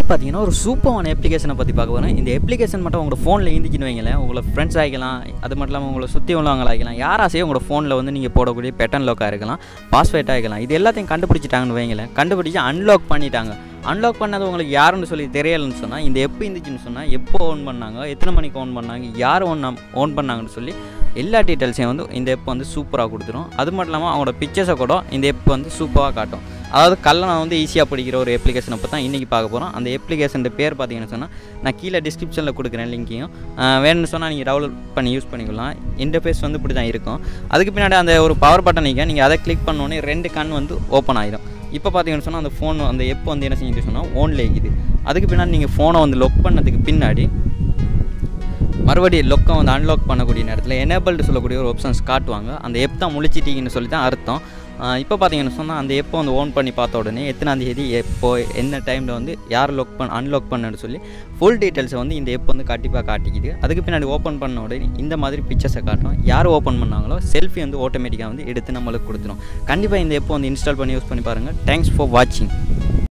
பார்த்தீங்கன்னா ஒரு சூப்பரான அப்ளிகேஷனை பற்றி பார்க்க போகிறேன் இந்த அப்ளிகேஷன் மட்டும் உங்களோட ஃபோனில் இருந்துச்சுன்னு வைங்களேன் உங்களை ஃப்ரெண்ட்ஸ் ஆகிக்கலாம் அது மட்டும் இல்லாமல் உங்களை சுற்றி உள்ளவங்க ஆகிக்கலாம் யாராசையும் உங்களோட ஃபோனில் வந்து நீங்கள் போடக்கூடிய பெட்டன் லாக்காக இருக்கலாம் பாஸ்வேர்ட் ஆகிக்கலாம் இது எல்லாத்தையும் கண்டுபிடிச்சிட்டாங்கன்னு வைங்களேன் கண்டுபிடிச்சி அன்லாக் பண்ணிட்டாங்க அன்லாக் பண்ணது உங்களுக்கு யாருன்னு சொல்லி தெரியலைன்னு சொன்னால் இந்த எப்போ இருந்துச்சுன்னு சொன்னால் எப்போ ஓன் பண்ணாங்க எத்தனை மணிக்கு ஓன் பண்ணாங்க யார் ஓன் ஓன் பண்ணாங்கன்னு சொல்லி எல்லா டீட்டெயில்ஸையும் வந்து இந்த எப் வந்து சூப்பராக கொடுத்துரும் அது மட்டும் இல்லாமல் அவங்களோட பிக்சர்ஸை கூட இந்த எப் வந்து சூப்பராக காட்டும் அதாவது கல்லணை வந்து ஈஸியாக பிடிக்கிற ஒரு அப்ளிகேஷனை பற்றி தான் இன்றைக்கி பார்க்க போகிறோம் அந்த அப்ளிகேஷன் பேர் பார்த்தீங்கன்னு சொன்னால் நான் கீழே டிஸ்கிரிப்ஷனில் கொடுக்குறேன் லிங்க்கையும் வேணும்னு சொன்னால் நீங்கள் டவுன்லோட் பண்ணி யூஸ் பண்ணிக்கலாம் இன்டர்ஃபேஸ் வந்து இப்படி தான் இருக்கும் அதுக்கு பின்னாடி அந்த ஒரு பவர் பட்டன் நிற்க நீங்கள் அதை கிளிக் பண்ணோன்னே ரெண்டு கண் வந்து ஓப்பன் ஆகிடும் இப்போ பார்த்தீங்கன்னு சொன்னால் அந்த ஃபோன் அந்த எப்போ வந்து என்ன செஞ்சுட்டு சொன்னால் ஓன்ல இருக்குது அதுக்கு பின்னாடி நீங்கள் ஃபோனை வந்து லொக் பண்ணதுக்கு பின்னாடி மறுபடியும் லொக்கை வந்து அன்லாக் பண்ணக்கூடிய நேரத்தில் எனேபிள்டு சொல்லக்கூடிய ஒரு ஆப்ஷன்ஸ் காட்டுவாங்க அந்த எப் தான் முழிச்சிட்டீங்கன்னு சொல்லி தான் அர்த்தம் இப்போ பார்த்தீங்கன்னு சொன்னால் அந்த எப்போ வந்து ஓன் பண்ணி பார்த்த உடனே எத்தனாம் தேதி எப்போ என்ன டைமில் வந்து யார் லாக் பண்ண அன்லாக் பண்ணு சொல்லி ஃபுல் டீட்டெயில்ஸை வந்து இந்த எப் வந்து கண்டிப்பாக காட்டிக்குது அதுக்கு பின்னாடி ஓப்பன் பண்ண உடனே இந்த மாதிரி பிக்சர்ஸை காட்டும் யார் ஓப்பன் பண்ணாங்களோ செல்ஃபி வந்து ஆட்டோமேட்டிக்காக வந்து எடுத்து நம்மளுக்கு கொடுத்துரும் கண்டிப்பாக இந்த எப்போ வந்து இன்ஸ்டால் பண்ணி யூஸ் பண்ணி பாருங்கள் தேங்க்ஸ் ஃபார் வாட்சிங்